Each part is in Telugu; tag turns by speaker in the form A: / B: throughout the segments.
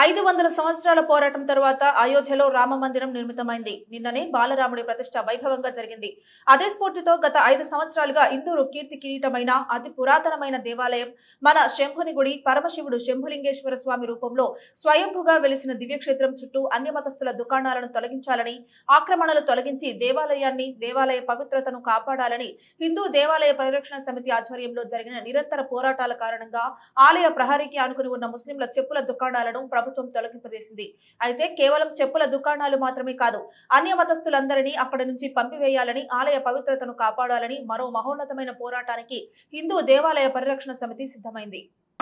A: ఐదు వందల సంవత్సరాల పోరాటం తరువాత అయోధ్యలో రామ మందిరం నిర్మితమైంది నిన్ననే బాలరాముడి ప్రతిష్ట వైభవంగా జరిగింది అదే స్ఫూర్తితో గత ఐదు సంవత్సరాలుగా ఇందూరు కీర్తి కిరీటమైన అతి పురాతనమైన దేవాలయం మన శంభుని గుడి పరమశివుడు శంభులింగేశ్వర స్వామి రూపంలో స్వయంభుగా వెలిసిన దివ్యక్షేత్రం చుట్టూ అన్య మతస్థుల దుకాణాలను తొలగించాలని ఆక్రమణలు తొలగించి దేవాలయాన్ని దేవాలయ పవిత్రతను కాపాడాలని హిందూ దేవాలయ పరిరక్షణ సమితి ఆధ్వర్యంలో జరిగిన నిరంతర పోరాటాల కారణంగా ఆలయ ప్రహరీకి ఆనుకుని ఉన్న ముస్లింల చెప్పుల దుకాణాలను ప్రభుత్వం తొలగింపజేసింది అయితే కేవలం చెప్పుల దుకాణాలు మాత్రమే కాదు అన్య మతస్థులందరినీ అక్కడి నుంచి పంపివేయాలని ఆలయ పవిత్రతను కాపాడాలని మరో మహోన్నతమైన పోరాటానికి హిందూ దేవాలయ పరిరక్షణ సమితి సిద్ధమైంది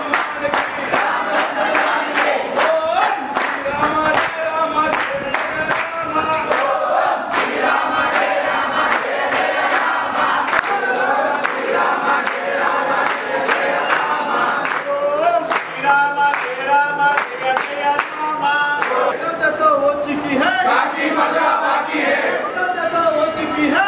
B: राम जय राम जय जय राम
C: अयोध्या तो हो चुकी है काशी मथुरा बाकी है अयोध्या तो हो चुकी है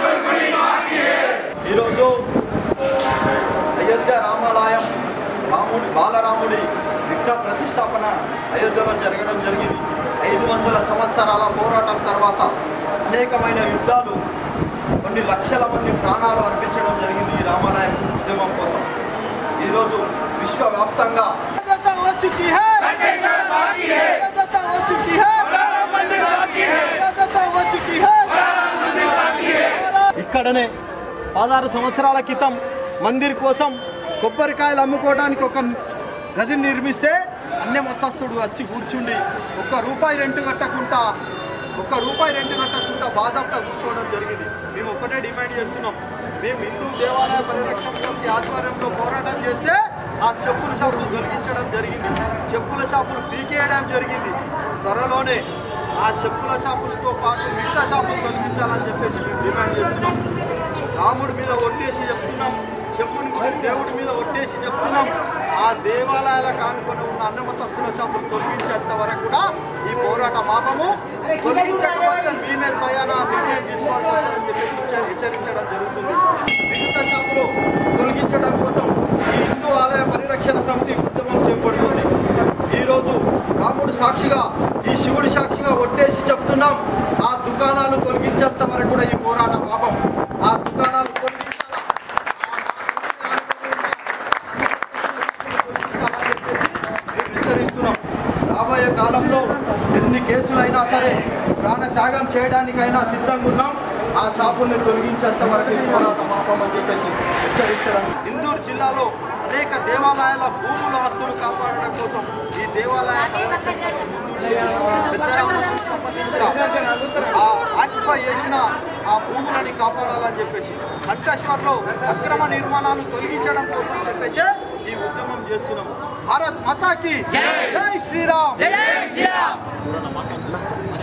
C: ఈరోజు అయోధ్య రామాలయం రాముడి బాలరాముడి విగ్రహ ప్రతిష్టాపన అయోధ్యలో జరగడం జరిగింది ఐదు వందల సంవత్సరాల పోరాటం తర్వాత అనేకమైన యుద్ధాలు కొన్ని లక్షల మంది ప్రాణాలు అర్పించడం జరిగింది ఈ రామాలయం ఉద్యమం కోసం ఈరోజు విశ్వవ్యాప్తంగా అయోధ్య हो चुकी है अयोध्या हो चुकी है अयोध्या हो चुकी है ఇక్కడనే పదహారు సంవత్సరాల క్రితం మందిర్ కోసం కొబ్బరికాయలు అమ్ముకోవడానికి ఒక గదిని నిర్మిస్తే అన్య మతస్థుడు వచ్చి కూర్చుండి ఒక్క రూపాయి రెంట్ కట్టకుండా ఒక్క రూపాయి రెంట్ కట్టకుండా బాజాప్తా కూర్చోవడం జరిగింది మేము ఒక్కటే డిమాండ్ చేస్తున్నాం మేము హిందూ దేవాలయ పరిరక్షణ సమితి ఆధ్వర్యంలో పోరాటం చేస్తే ఆ చెప్పుల షాపులు తొలగించడం జరిగింది చెప్పుల షాపులు పీకేయడం జరిగింది త్వరలోనే ఆ చెప్పుల షాపులతో పాటు మిగతా షాపులు తొలగించాలని చెప్పేసి మేము డిమాండ్ చేస్తున్నాం రాముడి మీద ఒట్టేసి చెప్తున్నాం చెప్పుని గుడి దేవుడి మీద ఒట్టేసి చెప్తున్నాం ఆ దేవాలయాల కానుకొని ఉన్న అన్నమతస్తుల షాపులు తొలగించేంత వరకు కూడా ఈ పోరాట మాపము తొలగించకపోతే మేమే స్వయాన నిర్ణయం తీసుకోవాల్సి వస్తుందని చెప్పేసి హెచ్చ- హెచ్చరించడం జరుగుతుంది మిగతా షాపులు తొలగించడం కోసం ఈ హిందూ ఆలయ పరిరక్షణ సమితి ఉద్యమం చేపడుతుంది ఈరోజు రాముడు సాక్షిగా ఈ శివుడి సాక్షిగా ఒట్టేసి చెప్తున్నాం ఆ దుకాణాలు తొలగించేంత వరకు కూడా ఈ పోరాట పాపం ఆ దుకాణాలు తొలగించాలా? మేము హెచ్చరిస్తున్నాం రాబోయే కాలంలో ఎన్ని కేసులైనా సరే ప్రాణ త్యాగం చేయడానికైనా సిద్ధంగా ఉన్నాం ఆ షాపుల్ని తొలగించేంత వరకు ఈ పోరాట పాపం అని చెప్పేసి హెచ్చరించడం ఇందూరు జిల్లాలో అనేక దేవాలయాల భూముల ఆస్తులు కాపాడడం కోసం ఈ దేవాలయ పరిరక్షణ సమితి ముందుంది. పెద్దరామకు సంబంధించిన ఆ ఆక్యుపై చేసిన ఆ భూములని కాపాడాలని చెప్పేసి కంఠేశ్వర్లో అక్రమ నిర్మాణాలు తొలగించడం కోసం చెప్పేసి ఈ ఉద్యమం చేస్తున్నాం భారత్ మాతాకి జై శ్రీరామ్